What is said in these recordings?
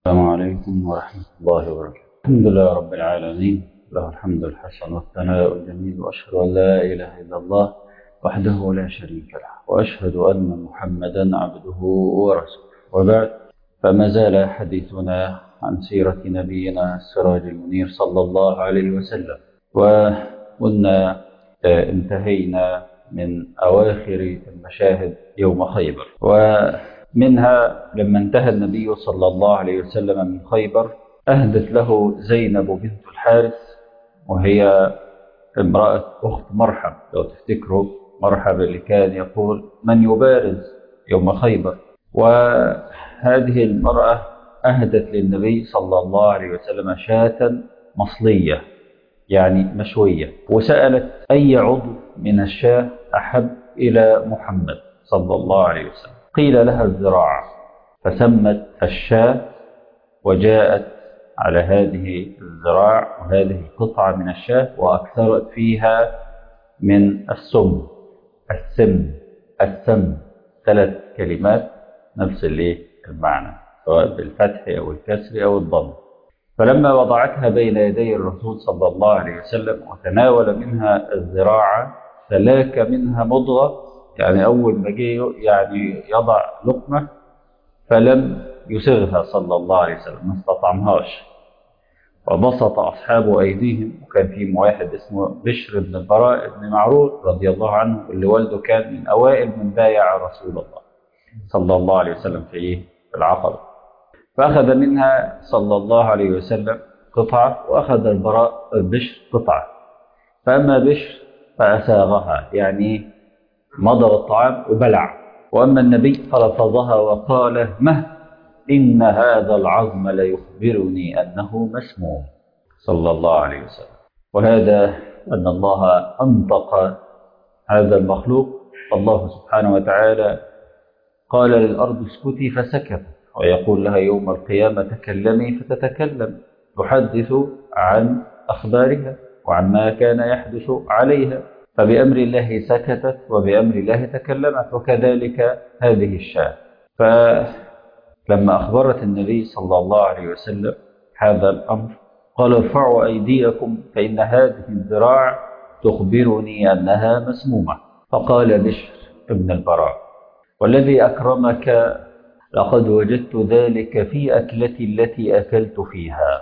السلام عليكم ورحمة الله وبركاته الحمد لله رب العالمين له الحمد الحسن والثناء الجميل وأشهد أن لا إله إلا الله وحده لا شريك له وأشهد أن محمدا عبده ورسوله وبعد فما زال حديثنا عن سيرة نبينا السراج المنير صلى الله عليه وسلم وقلنا انتهينا من أواخر المشاهد يوم خيبر ومنها لما انتهى النبي صلى الله عليه وسلم من خيبر أهدت له زينب بنت الحارث وهي امرأة أخت مرحب لو تفتكروا مرحب اللي كان يقول من يبارز يوم خيبر وهذه المرأة أهدت للنبي صلى الله عليه وسلم شاة مصلية يعني مشوية وسألت أي عضو من الشاة أحب إلى محمد صلى الله عليه وسلم قيل لها الذراع فسمت الشاة وجاءت على هذه الذراع وهذه القطعة من الشاة وأكثرت فيها من السم السم السم ثلاث كلمات نفس المعنى سواء بالفتح أو الكسر أو الضم فلما وضعتها بين يدي الرسول صلى الله عليه وسلم وتناول منها الذراع فلاك منها مضغة يعني أول ما جه يعني يضع لقمة فلم يسغها صلى الله عليه وسلم ما استطعمهاش وبسط أصحاب أيديهم وكان في واحد اسمه بشر بن البراء بن معروف رضي الله عنه اللي والده كان من أوائل من بايع رسول الله صلى الله عليه وسلم في العقبة فأخذ منها صلى الله عليه وسلم قطعة وأخذ البراء بشر قطعة فأما بشر فأساغها يعني مضغ الطعام وبلع وأما النبي فلفظها وقال مه إن هذا العظم ليخبرني أنه مسموم صلى الله عليه وسلم وهذا أن الله أنطق هذا المخلوق الله سبحانه وتعالى قال للأرض اسكتي فسكت ويقول لها يوم القيامة تكلمي فتتكلم تحدث عن أخبارها وعن ما كان يحدث عليها فبأمر الله سكتت وبأمر الله تكلمت وكذلك هذه الشاة فلما أخبرت النبي صلى الله عليه وسلم هذا الأمر قال ارفعوا أيديكم فإن هذه الذراع تخبرني أنها مسمومة فقال بشر ابن البراء والذي أكرمك لقد وجدت ذلك في أكلتي التي أكلت فيها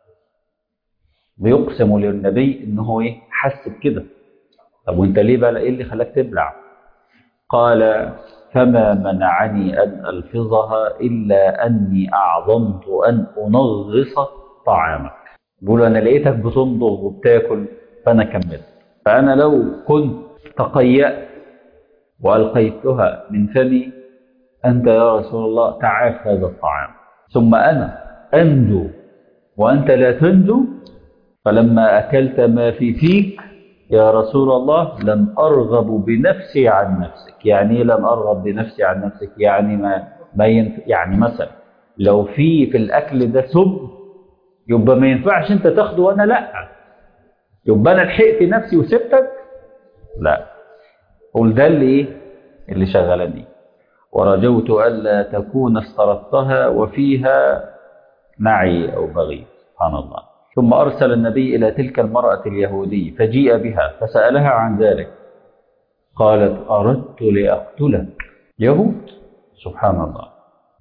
بيقسم للنبي إنه إيه حس بكده طب وانت ليه بقى ايه اللي خلاك تبلع قال فما منعني أن ألفظها إلا أني أعظمت أن أنغص طعامك بيقولوا أنا لقيتك بتمضغ وبتاكل فأنا كملت فأنا لو كنت تقيأت وألقيتها من فمي أنت يا رسول الله تعاف هذا الطعام ثم أنا أنجو وأنت لا تنجو فلما أكلت ما في فيك يا رسول الله لم أرغب بنفسي عن نفسك يعني لم أرغب بنفسي عن نفسك يعني ما, ما ينف... يعني مثلا لو في في الأكل ده سم يبقى ما ينفعش أنت تاخده وأنا لا يبقى أنا لحقت نفسي وسبتك لا قول ده اللي إيه اللي شغلني ورجوت ألا تكون استردتها وفيها معي أو بغي سبحان الله ثم أرسل النبي إلى تلك المرأة اليهودية فجيء بها فسألها عن ذلك قالت أردت لأقتلك يهود سبحان الله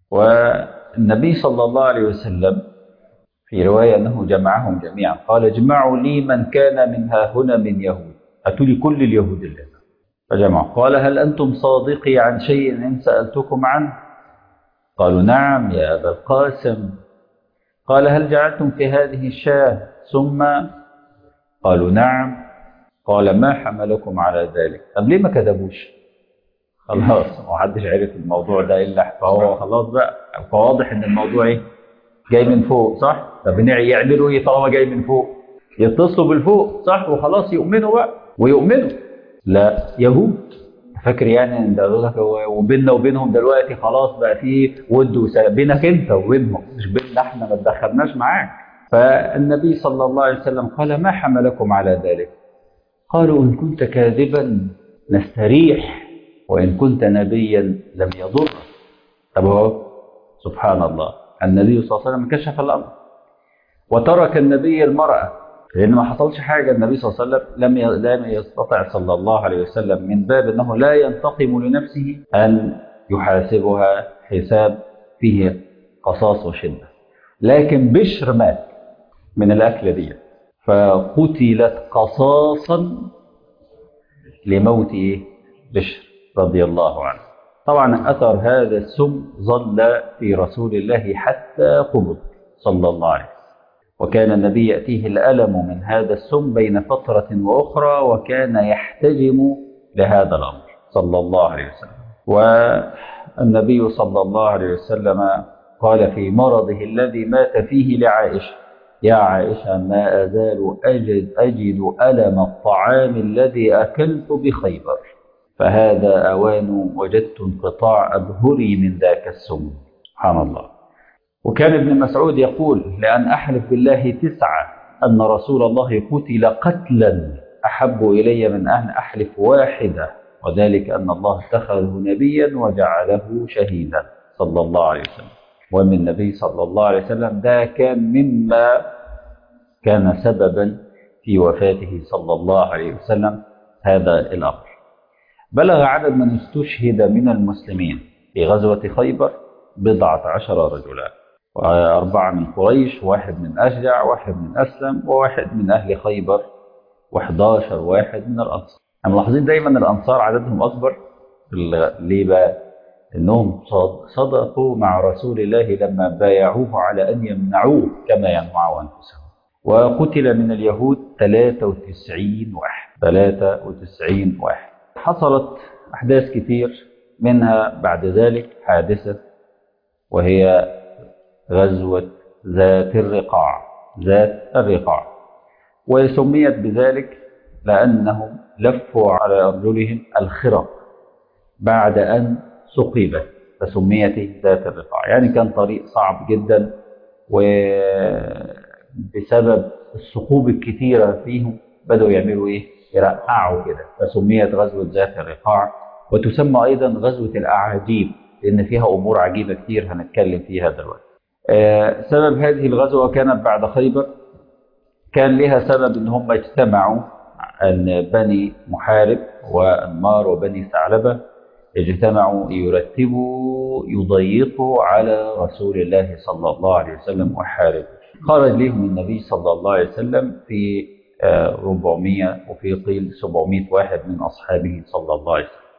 والنبي صلى الله عليه وسلم في رواية أنه جمعهم جميعا قال اجمعوا لي من كان منها هنا من يهود أتوا لي كل اليهود اللي فجمعوا قال هل أنتم صادقي عن شيء إن سألتكم عنه قالوا نعم يا أبا القاسم قال هل جعلتم في هذه الشاة ثم قالوا نعم قال ما حملكم على ذلك طب ليه ما كذبوش خلاص ما حدش عرف الموضوع ده الا فهو خلاص بقى فواضح ان الموضوع ايه جاي من فوق صح طب يعملوا ايه طالما جاي من فوق يتصلوا بالفوق صح وخلاص يؤمنوا بقى ويؤمنوا لا يهود فاكر يعني ان ده وبيننا وبينهم دلوقتي خلاص بقى في ود وسلام بينك انت وبينهم مش بيننا احنا ما تدخلناش معاك فالنبي صلى الله عليه وسلم قال ما حملكم على ذلك قالوا ان كنت كاذبا نستريح وان كنت نبيا لم يضر طب هو سبحان الله النبي صلى الله عليه وسلم كشف الأمر وترك النبي المرأة لأن ما حصلش حاجة النبي صلى الله عليه وسلم لم لم يستطع صلى الله عليه وسلم من باب أنه لا ينتقم لنفسه أن يحاسبها حساب فيه قصاص وشدة لكن بشر مات من الأكلة دي فقتلت قصاصا لموت إيه؟ بشر رضي الله عنه طبعا أثر هذا السم ظل في رسول الله حتى قبض صلى الله عليه وسلم وكان النبي يأتيه الألم من هذا السم بين فترة وأخرى وكان يحتجم لهذا الأمر صلى الله عليه وسلم والنبي صلى الله عليه وسلم قال في مرضه الذي مات فيه لعائشة يا عائشة ما أزال أجد, أجد ألم الطعام الذي أكلت بخيبر فهذا أوان وجدت انقطاع أبهري من ذاك السم سبحان الله وكان ابن مسعود يقول لأن أحلف بالله تسعة أن رسول الله قتل قتلا أحب إلي من أن أحلف واحدة وذلك أن الله اتخذه نبيا وجعله شهيدا صلى الله عليه وسلم ومن النبي صلى الله عليه وسلم ده كان مما كان سببا في وفاته صلى الله عليه وسلم هذا الأمر بلغ عدد من استشهد من المسلمين في غزوة خيبر بضعة عشر رجلا أربعة من قريش واحد من أشجع واحد من أسلم وواحد من أهل خيبر و11 واحد من الأنصار ملاحظين دايما الأنصار عددهم أكبر ليه بقى؟ إنهم صدقوا مع رسول الله لما بايعوه على أن يمنعوه كما يمنعوا أنفسهم وقتل من اليهود 93 واحد 93 واحد حصلت أحداث كثير منها بعد ذلك حادثة وهي غزوة ذات الرقاع ذات الرقاع وسميت بذلك لأنهم لفوا على أرجلهم الخرق بعد أن ثقبت فسميت ذات الرقاع يعني كان طريق صعب جدا وبسبب الثقوب الكثيرة فيهم بدأوا يعملوا إيه؟ يرقعوا كده فسميت غزوة ذات الرقاع وتسمى أيضا غزوة الأعاجيب لأن فيها أمور عجيبة كتير هنتكلم فيها دلوقتي آه سبب هذه الغزوة كانت بعد خيبر كان لها سبب ان هم اجتمعوا ان بني محارب وانمار وبني ثعلبة اجتمعوا يرتبوا يضيقوا على رسول الله صلى الله عليه وسلم وحارب خرج لهم النبي صلى الله عليه وسلم في 400 وفي قيل 700 واحد من أصحابه صلى الله عليه وسلم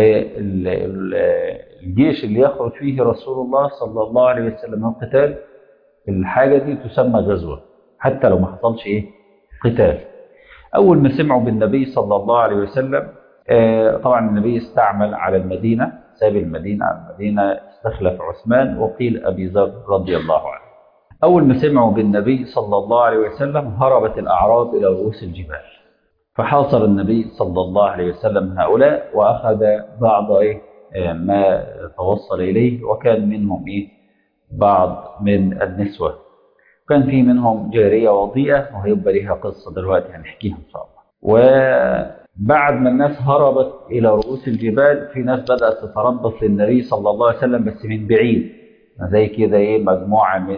والجيش اللي يخرج فيه رسول الله صلى الله عليه وسلم القتال الحاجة دي تسمى غزوة حتى لو ما حصلش ايه قتال أول ما سمعوا بالنبي صلى الله عليه وسلم طبعا النبي استعمل على المدينة ساب المدينة على المدينة استخلف عثمان وقيل أبي ذر رضي الله عنه أول ما سمعوا بالنبي صلى الله عليه وسلم هربت الأعراب إلى رؤوس الجبال فحاصر النبي صلى الله عليه وسلم هؤلاء وأخذ بعض إيه ما توصل إليه وكان منهم إيه بعض من النسوة كان في منهم جارية وضيئة وهيبقى ليها قصة دلوقتي هنحكيها إن شاء الله وبعد ما الناس هربت إلى رؤوس الجبال في ناس بدأت تتربص للنبي صلى الله عليه وسلم بس من بعيد زي كده إيه مجموعة من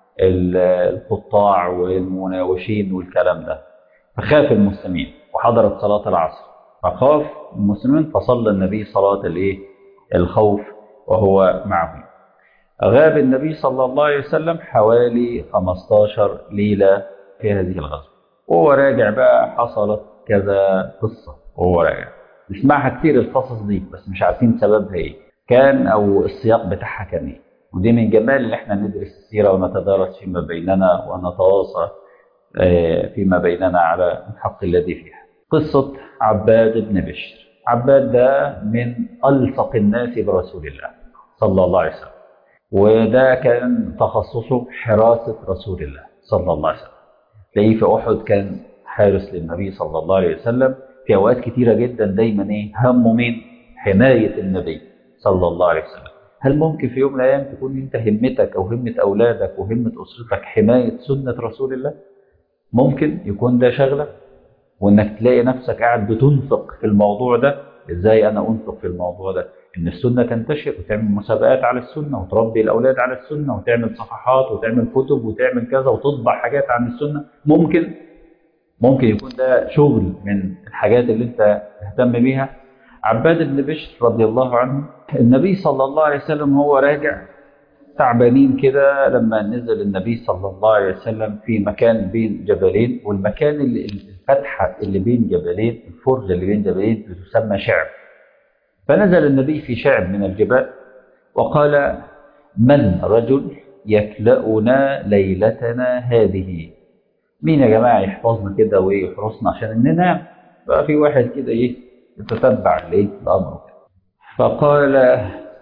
القطاع والمناوشين والكلام ده فخاف المسلمين وحضرت صلاة العصر فخاف المسلمين فصلى النبي صلاة الايه الخوف وهو معهم غاب النبي صلى الله عليه وسلم حوالي 15 ليلة في هذه الغزوة وهو راجع بقى حصلت كذا قصة وهو راجع نسمعها كتير القصص دي بس مش عارفين سببها ايه كان او السياق بتاعها كان ايه ودي من جمال اللي احنا ندرس السيرة ونتدارس فيما بيننا ونتواصى فيما بيننا على الحق الذي فيها قصة عباد بن بشر عباد ده من ألصق الناس برسول الله صلى الله عليه وسلم وده كان تخصصه حراسة رسول الله صلى الله عليه وسلم تلاقيه في أحد كان حارس للنبي صلى الله عليه وسلم في أوقات كتيرة جدا دايما إيه همه مين حماية النبي صلى الله عليه وسلم هل ممكن في يوم من الأيام تكون أنت همتك أو همة أولادك وهمة أسرتك حماية سنة رسول الله ممكن يكون ده شغلك وانك تلاقي نفسك قاعد بتنفق في الموضوع ده ازاي انا انفق في الموضوع ده ان السنه تنتشر وتعمل مسابقات على السنه وتربي الاولاد على السنه وتعمل صفحات وتعمل كتب وتعمل كذا وتطبع حاجات عن السنه ممكن ممكن يكون ده شغل من الحاجات اللي انت تهتم بيها عباد بن بشر رضي الله عنه النبي صلى الله عليه وسلم هو راجع تعبانين كده لما نزل النبي صلى الله عليه وسلم في مكان بين جبلين والمكان اللي الفتحة اللي بين جبلين الفرجة اللي بين جبلين بتسمى شعب فنزل النبي في شعب من الجبال وقال من رجل يكلأنا ليلتنا هذه مين يا جماعة يحفظنا كده ويحرسنا عشان ننام بقى في واحد كده ايه يتتبع الايه الامر فقال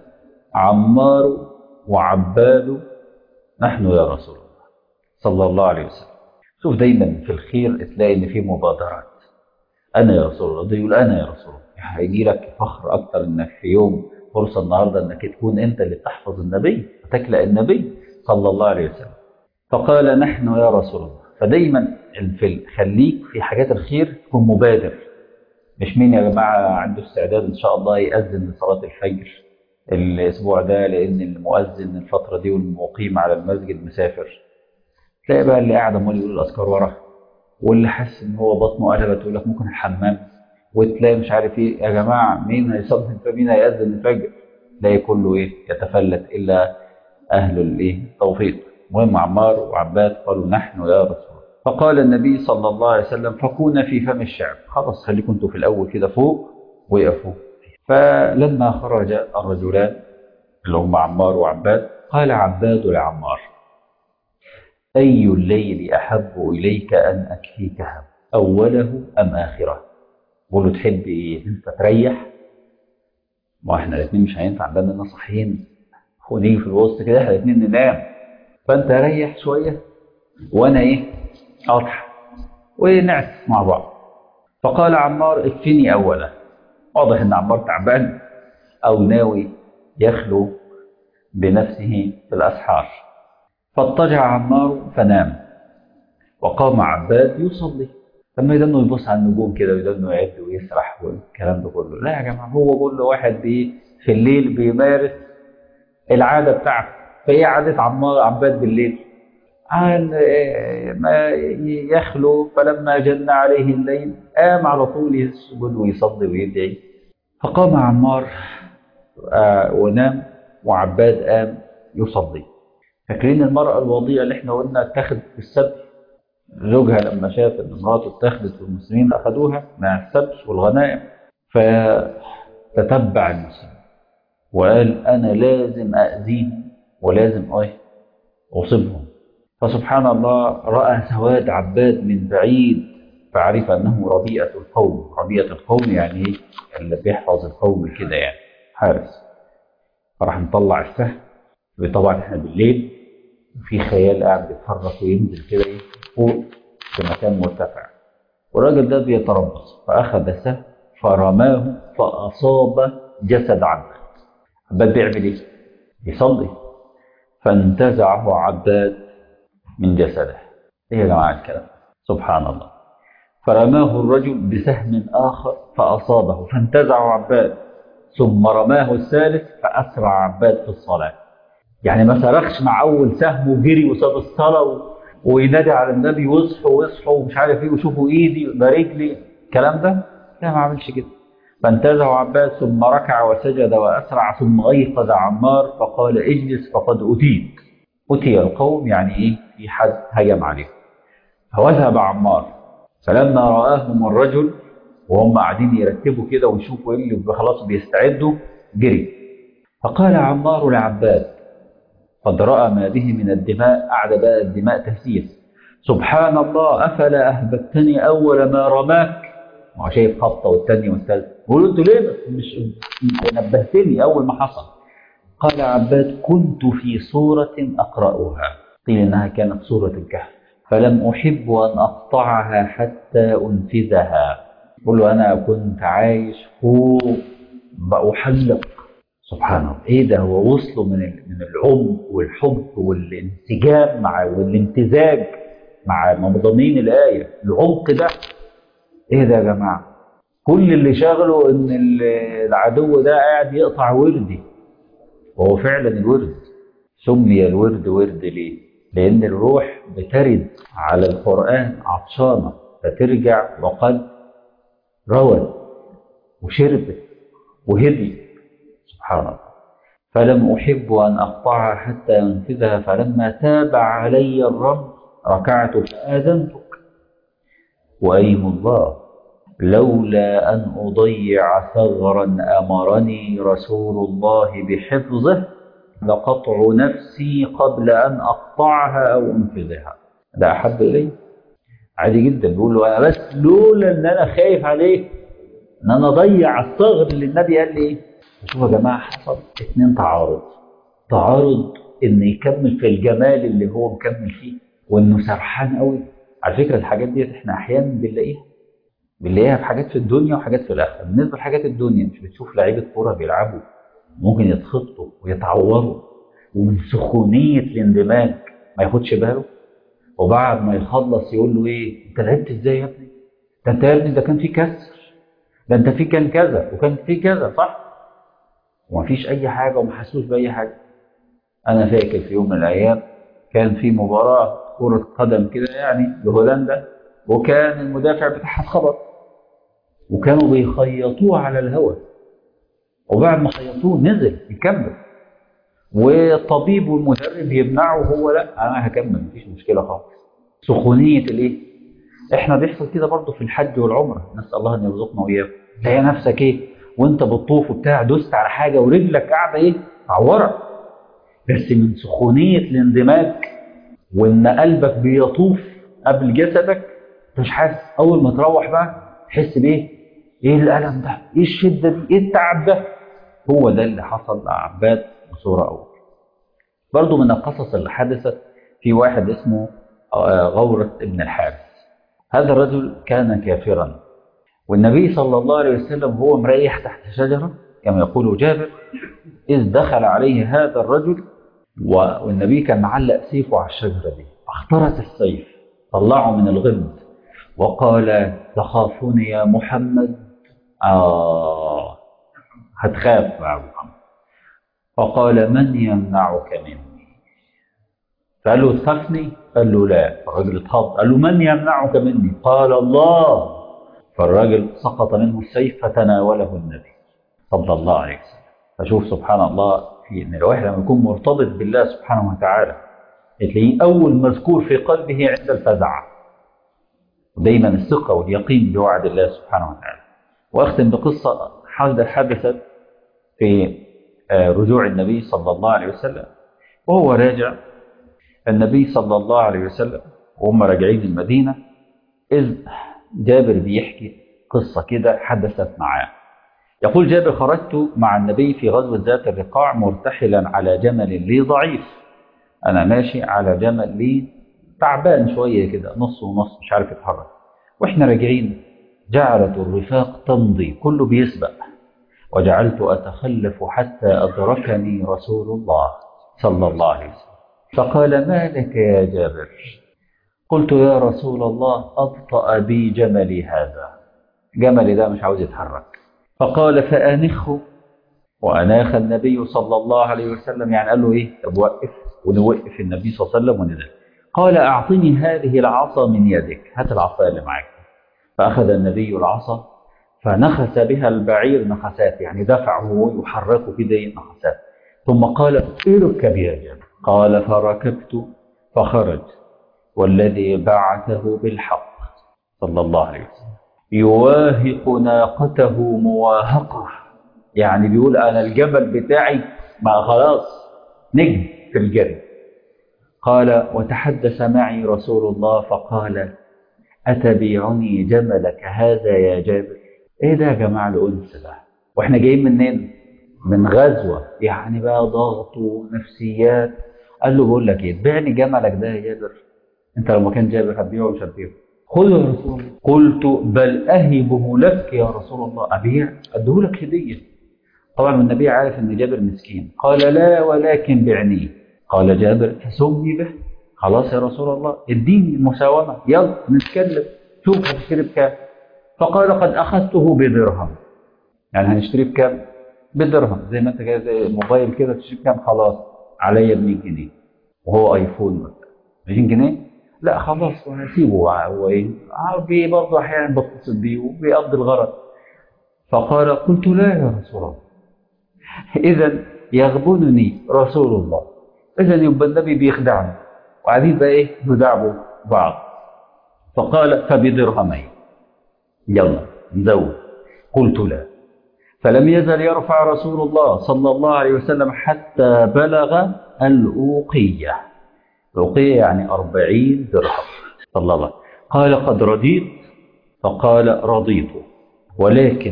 عمار وعباد نحن يا رسول الله صلى الله عليه وسلم شوف دايما في الخير تلاقي ان في مبادرات انا يا رسول الله ده يقول انا يا رسول الله هيجي لك فخر اكتر انك في يوم فرصه النهارده انك تكون انت اللي تحفظ النبي وتكلا النبي صلى الله عليه وسلم فقال نحن يا رسول الله فدايما في خليك في حاجات الخير تكون مبادر مش مين يا جماعه عنده استعداد ان شاء الله يأذن لصلاه الفجر الاسبوع ده لان المؤذن الفتره دي والمقيم على المسجد مسافر تلاقي بقى اللي قاعد عمال يقول الاذكار ورا واللي حاسس ان هو بطنه قلبت يقول لك ممكن الحمام وتلاقي مش عارف ايه يا جماعه مين هيصلي مين هيأذن الفجر تلاقي كله ايه يتفلت الا اهل الايه التوفيق المهم عمار وعباد قالوا نحن يا رسول الله فقال النبي صلى الله عليه وسلم فكونا في فم الشعب خلاص خليكم انتوا في الاول كده فوق وقفوا فلما خرج الرجلان اللي هم عمار وعباد قال عباد لعمار أي الليل أحب إليك أن أكفيكها أوله أم آخره بقول له تحب إيه أنت تريح ما احنا الاثنين مش هينفع بالنا صاحيين ونيجي في الوسط كده احنا الاثنين ننام فأنت ريح شوية وأنا إيه أضحى ونعس مع بعض فقال عمار اكفني أولا واضح ان عمار تعبان او ناوي يخلو بنفسه في الاسحار فاضطجع عمار فنام وقام عباد يصلي لما يدنه يبص على النجوم كده ويدنه يعد ويسرح والكلام ده كله لا يا جماعه هو كل واحد بي في الليل بيمارس العاده بتاعته فايه عاده عمار عباد بالليل عن ما يخلو فلما جن عليه الليل قام على طول يسجد ويصلي ويدعي فقام عمار ونام وعباد قام يصلي فاكرين المرأة الوضيئة اللي احنا قلنا اتخذت في السبت زوجها لما شاف ان مراته اتخذت والمسلمين اخذوها مع السبت والغنائم فتتبع المسلمين وقال انا لازم اذيهم ولازم ايه اصيبهم فسبحان الله راى سواد عباد من بعيد فعرف انه ربيئه القوم ربيئه القوم يعني ايه اللي بيحفظ القوم كده يعني حارس فراح مطلع السهم طبعا احنا بالليل في خيال قاعد بيتحرك وينزل كده ايه فوق في مكان مرتفع والراجل ده بيتربص فاخذ السهم فرماه فاصاب جسد عباد عباد بيعمل ايه؟ يصلي فانتزعه عباد من جسده ايه يا جماعه الكلام سبحان الله فرماه الرجل بسهم اخر فاصابه فانتزعه عباد ثم رماه الثالث فاسرع عباد في الصلاه يعني ما صرخش مع اول سهم وجري وساب الصلاه وينادي على النبي واصحوا واصحوا ومش عارف ايه وشوفوا ايدي ده رجلي الكلام ده لا ما عملش كده فانتزعه عباد ثم ركع وسجد واسرع ثم ايقظ عمار فقال اجلس فقد اتيت أتي القوم يعني إيه في حد هجم عليهم فوذهب عمار فلما رآهم الرجل وهم قاعدين يرتبوا كده ويشوفوا ايه اللي خلاص بيستعدوا جري فقال عمار لعباد قد رأى ما به من الدماء قعد بقى الدماء تسيل سبحان الله أفلا أهبتني أول ما رماك ما هو شايف خبطة والتانية والثالثة بيقولوا أنتوا ليه مش نبهتني أول ما حصل قال عباد كنت في صورة أقرأها قيل إنها كانت صورة الكهف فلم أحب أن أقطعها حتى أنفذها يقول له أنا كنت عايش فوق بأحلق سبحان الله إيه ده هو وصلوا من من العمق والحب والانسجام مع والامتزاج مع مضامين الآية العمق ده إيه ده يا جماعة كل اللي شغله ان ال- العدو ده قاعد يقطع وردي وهو فعلا الورد سمي الورد ورد ليه؟ لأن الروح بترد على القرآن عطشانة فترجع وقد روت وشربت وهدي سبحان الله فلم أحب أن أقطعها حتى ينفذها فلما تاب علي الرب ركعت فآذنتك وأيم الله لولا أن أضيع ثغرا أمرني رسول الله بحفظه لقطع نفسي قبل أن أقطعها أو أنفذها ده أحب إلي عادي جدا بيقول له أنا بس لولا إن أنا خايف عليه إن أنا أضيع الثغر اللي النبي قال لي إيه شوفوا يا جماعة حصل اتنين تعارض تعارض إن يكمل في الجمال اللي هو مكمل فيه وإنه سرحان قوي على فكرة الحاجات دي إحنا أحيانا بنلاقيها بنلاقيها في حاجات في الدنيا وحاجات في الآخرة بالنسبة لحاجات الدنيا مش بتشوف لعيبة كورة بيلعبوا ممكن يتخطوا ويتعوروا ومن سخونية الاندماج ما ياخدش باله وبعد ما يخلص يقول له ايه انت لعبت ازاي يا ابني ده انت يا ابني ده كان في كسر ده انت في كان كذا وكان في كذا صح ومفيش اي حاجة وما حسوش باي حاجة انا فاكر في يوم من الايام كان في مباراة كرة قدم كده يعني لهولندا وكان المدافع بتاعها اتخبط وكانوا بيخيطوه على الهواء وبعد ما خيطوه نزل يكمل والطبيب والمدرب يمنعه هو لا انا هكمل مفيش مشكله خالص سخونيه الايه احنا بيحصل كده برضه في الحج والعمره نسال الله ان يرزقنا واياكم تلاقي نفسك ايه وانت بتطوف وبتاع دوست على حاجه ورجلك قاعده ايه معوره بس من سخونيه الاندماج وان قلبك بيطوف قبل جسدك انت مش حاسس اول ما تروح بقى تحس بايه ايه الالم ده ايه الشده دي ايه التعب ده هو ده اللي حصل لعباد بصوره اول برضو من القصص اللي حدثت في واحد اسمه آه، غورة ابن الحارث هذا الرجل كان كافرا والنبي صلى الله عليه وسلم هو مريح تحت شجرة كما يقول جابر إذ دخل عليه هذا الرجل و- والنبي كان معلق سيفه على الشجرة دي اخترت السيف طلعه من الغمد وقال تخافون يا محمد آه هتخاف يا محمد فقال من يمنعك مني فقال له تخافني قال له لا فالراجل اتخض قال له من يمنعك مني قال الله فالراجل سقط منه السيف فتناوله النبي صلى الله عليه وسلم فشوف سبحان الله في ان الواحد لما يكون مرتبط بالله سبحانه وتعالى تلاقيه اول مذكور في قلبه عند الفزع ودايما الثقه واليقين بوعد الله سبحانه وتعالى واختم بقصه حدث- حدثت في آه، رجوع النبي صلى الله عليه وسلم وهو راجع النبي صلى الله عليه وسلم وهم راجعين المدينة إذ جابر بيحكي قصة كده حدثت معاه يقول جابر خرجت مع النبي في غزوة ذات الرقاع مرتحلا على جمل لي ضعيف أنا ماشي على جمل لي تعبان شوية كده نص ونص مش عارف يتحرك وإحنا راجعين جعلت الرفاق تمضي كله بيسبق وجعلت أتخلف حتى أدركني رسول الله صلى الله عليه وسلم فقال ما لك يا جابر قلت يا رسول الله أبطأ بي جملي هذا جملي ده مش عاوز يتحرك فقال فأنخه وأناخ النبي صلى الله عليه وسلم يعني قال له إيه طب وقف ونوقف النبي صلى الله عليه وسلم ونزل قال أعطني هذه العصا من يدك هات العصا اللي معاك فأخذ النبي العصا فنخس بها البعير نخسات يعني دفعه يحركه كده إيه نخسات ثم قال اركب يا جابر قال فركبت فخرج والذي بعثه بالحق صلى الله عليه وسلم يواهق ناقته مواهقة يعني بيقول أنا الجبل بتاعي ما خلاص نجم في الجري قال وتحدث معي رسول الله فقال أتبيعني جملك هذا يا جابر إيه ده يا جماعة الأنس ده وإحنا جايين منين من غزوة يعني بقى ضغط ونفسيات قال له بقول لك ايه بيعني جملك ده يا جابر انت لو ما كان جابر هتبيعه مش هتبيعه خذه يا رسول الله قلت بل اهبه لك يا رسول الله ابيع اديه لك هديه طبعا النبي عارف ان جابر مسكين قال لا ولكن بعنيه قال جابر فسمي به خلاص يا رسول الله اديني المساومه يلا نتكلم شوف هتشتري بكام فقال قد أخذته بدرهم يعني هنشتريه بكام؟ بدرهم زي ما انت كده زي موبايل كده تشتري بكام خلاص عليا ب 100 جنيه وهو ايفون مثلا 20 جنيه لا خلاص وهسيبه هو ايه آه، بي برضه احيانا بتصل بيه وبيقضي الغرض فقال قلت لا يا رسول الله اذا يغبنني رسول الله اذا يبقى النبي بيخدعني وقاعدين بقى ايه ندعبوا بعض فقال فبدرهمين يلا نزود قلت لا فلم يزل يرفع رسول الله صلى الله عليه وسلم حتى بلغ الأوقية الأوقية يعني أربعين درهم صلى الله قال قد رضيت فقال رضيت ولكن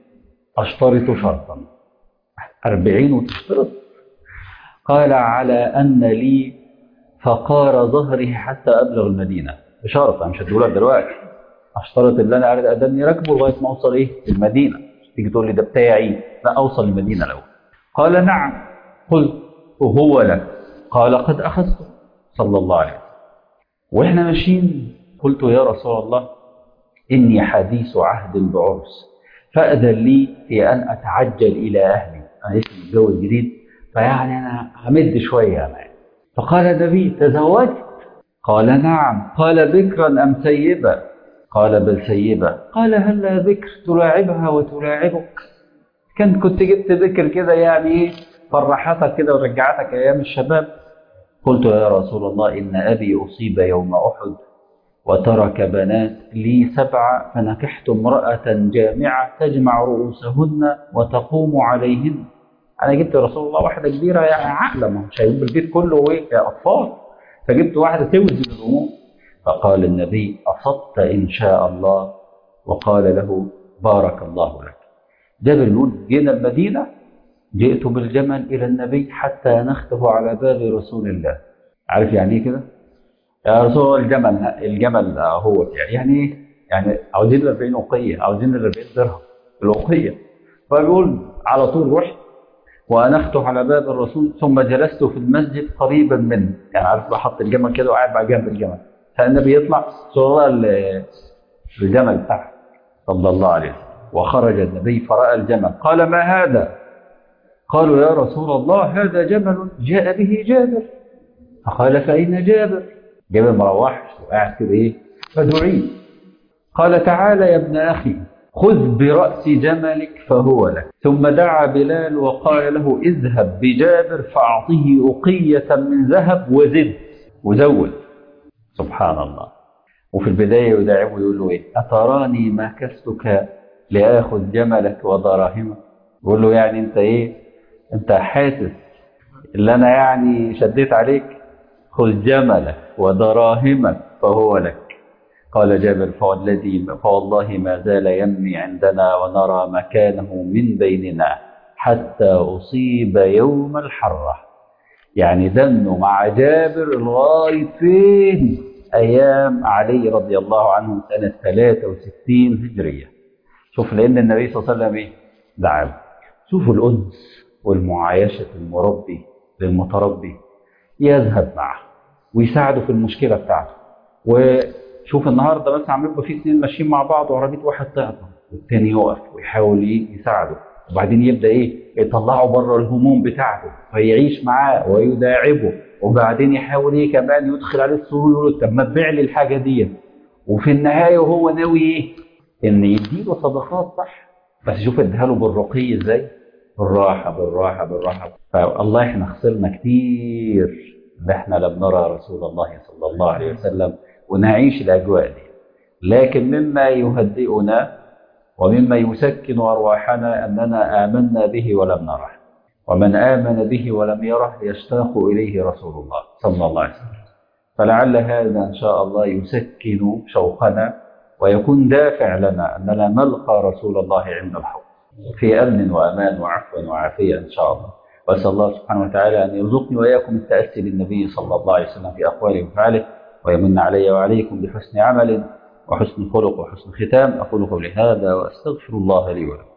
أشترط شرطا أربعين وتشترط قال على أن لي فقار ظهره حتى أبلغ المدينة بشرط أنا مش هديهولك دلوقتي أشترط اللي أنا قاعد أدني راكبه لغاية ما أوصل إيه المدينة تيجي تقول لي ده بتاعي لا أوصل المدينة الأول قال نعم قلت وهو لك قال قد أخذته صلى الله عليه وسلم وإحنا ماشيين قلت يا رسول الله إني حديث عهد بعرس فأذن لي في أن أتعجل إلى أهلي أنا لسه متجوز جديد فيعني أنا همد شوية أنا فقال النبي تزوجت قال نعم قال بكرا أم سيبا قال بل سيبا قال هلا ذكر تلاعبها وتلاعبك كان كنت جبت ذكر كده يعني ايه فرحتك كده ورجعتك ايام الشباب قلت يا رسول الله ان ابي اصيب يوم احد وترك بنات لي سبعه فنكحت امراه جامعه تجمع رؤوسهن وتقوم عليهن انا جبت رسول الله واحده كبيره يعني عاقله ما مش هيجيب البيت كله ايه يا اطفال فجبت واحده توزن الامور فقال النبي أصبت إن شاء الله وقال له بارك الله لك جابر يقول جينا المدينة جئت بالجمل إلى النبي حتى نخته على باب رسول الله عارف يعني ايه كده؟ يا رسول الله الجمل الجمل هو يعني ايه؟ يعني عاوزين ال 40 أوقية عاوزين ال 40 درهم الأوقية فبيقول على طول رحت وأنخته على باب الرسول ثم جلست في المسجد قريبا منه يعني عارف بحط الجمل كده وقاعد بقى جنب الجمل فالنبي يطلع صورة الجمل بتاعه صلى الله عليه وسلم وخرج النبي فرأى الجمل قال ما هذا قالوا يا رسول الله هذا جمل جاء به جابر فقال فأين جابر جابر ما روحش وقاعد كده ايه فدعي قال تعالى يا ابن أخي خذ برأس جملك فهو لك ثم دعا بلال وقال له اذهب بجابر فأعطه أقية من ذهب وزد وزود سبحان الله وفي البداية يداعبه يقول له إيه أتراني ما كستك لآخذ جملك ودراهمك يقول له يعني أنت إيه أنت حاسس اللي أنا يعني شديت عليك خذ جملك ودراهمك فهو لك قال جابر فوالذي فوالله ما زال يمني عندنا ونرى مكانه من بيننا حتى أصيب يوم الحرة يعني دمه مع جابر لغاية فين أيام علي رضي الله عنه سنة 63 هجرية شوف لأن النبي صلى الله عليه وسلم إيه دعم شوفوا الأنس والمعايشة المربي للمتربي يذهب معه ويساعده في المشكلة بتاعته وشوف النهارده مثلا عم يبقى في اثنين ماشيين مع بعض وعربيه واحد تعطل والتاني يقف ويحاول ايه يساعده وبعدين يبدا ايه يطلعه بره الهموم بتاعته فيعيش معاه ويداعبه وبعدين يحاول ايه كمان يدخل عليه السرور يقول له طب ما تبيع لي الحاجه دي وفي النهايه وهو ناوي ايه ان يديله صدقات صح بس شوف اديها له بالرقي ازاي بالراحه بالراحه بالراحه فالله احنا خسرنا كتير ان احنا لم نرى رسول الله صلى الله عليه وسلم ونعيش الاجواء دي لكن مما يهدئنا ومما يسكن ارواحنا اننا امنا به ولم نره ومن امن به ولم يره يشتاق اليه رسول الله صلى الله عليه وسلم فلعل هذا ان شاء الله يسكن شوقنا ويكون دافع لنا اننا نلقى رسول الله عند الحوض في امن وامان وعفو وعافيه ان شاء الله واسال الله سبحانه وتعالى ان يرزقني واياكم التاسي بالنبي صلى الله عليه وسلم في اقواله وافعاله ويمن علي وعليكم بحسن عمل وحسن خلق وحسن ختام اقول قولي هذا واستغفر الله لي ولكم